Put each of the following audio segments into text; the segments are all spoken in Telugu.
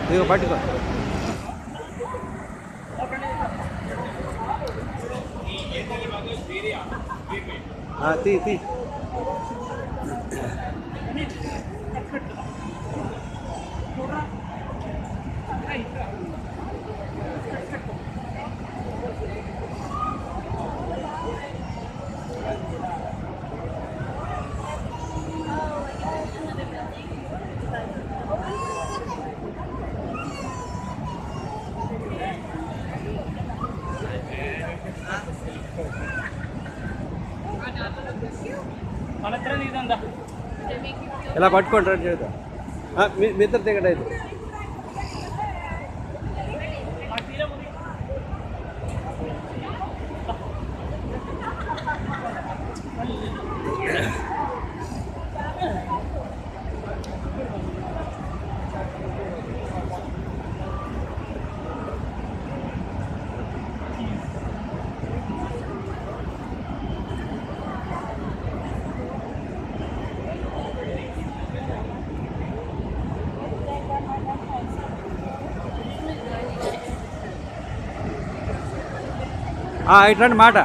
ఇదిగో పట్టుకో ఆ, తీ తీ ఇలా పట్టుకోండి రండి చేద్దాం ఆ, మీ మీ ఇద్దరు దిగండి అయితే ఆ, ఇట్లాంటి మాట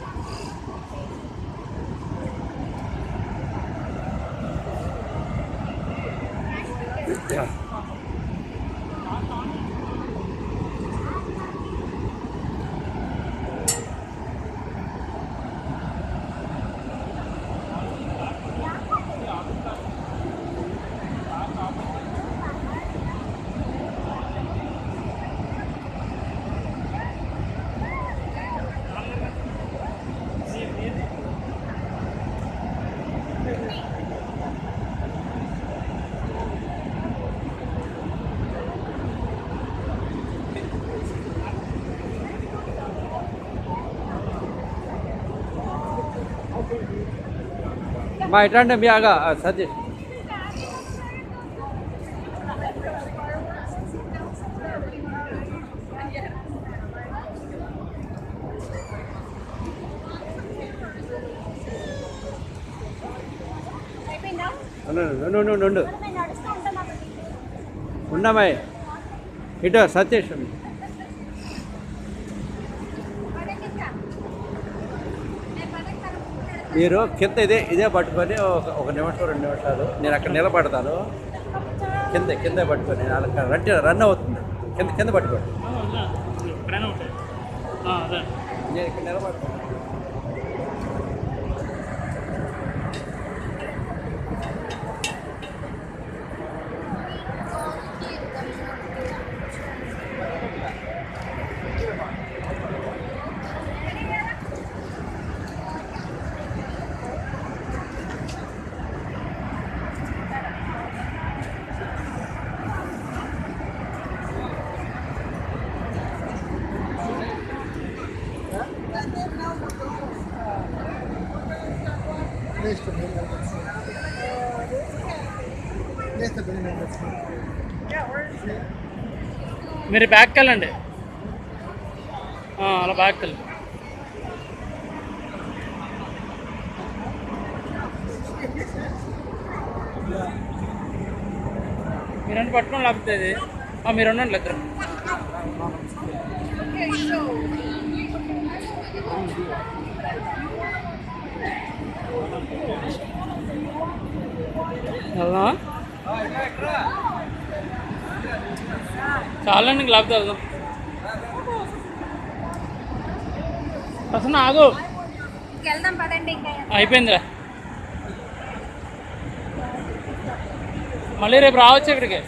మా ఇట్లాంటి మీ ఆగా సతీష్ ఉండు, ఉండు, ఉండు, ఉండు, ఉండు ఉండమాయి ఇటు సతీష్ ఉండు. మీరు కింద ఇదే ఇదే పట్టుకొని ఒక ఒక నిమిషం రెండు నిమిషాలు నేను అక్కడ నిలబడతాను కింద కింద పట్టుకొని నేను అలా రన్ రన్ అవుతుంది కింద కింద పట్టుకోండి ఎక్కడైనా ఉంటాయి ఆ, అదే నేను ఇక్కడ నిలబడతాను మీరు బ్యాక్ వెళ్ళండి ఆ, అలా బ్యాక్ వెళ్ళండి మీరంటే పట్టుకొని లేకపోతే ఇది ఆ, మీరు ఉండండి ఇద్దరు వెళ్దామా చాలండి ఇంక లేకపోతే వెళ్దాం ప్రసన్న ఆగు వెళ్దాం పదండి ఇంకా అయిపోయిందిరా మళ్ళీ రేపు రావచ్చు ఇక్కడికి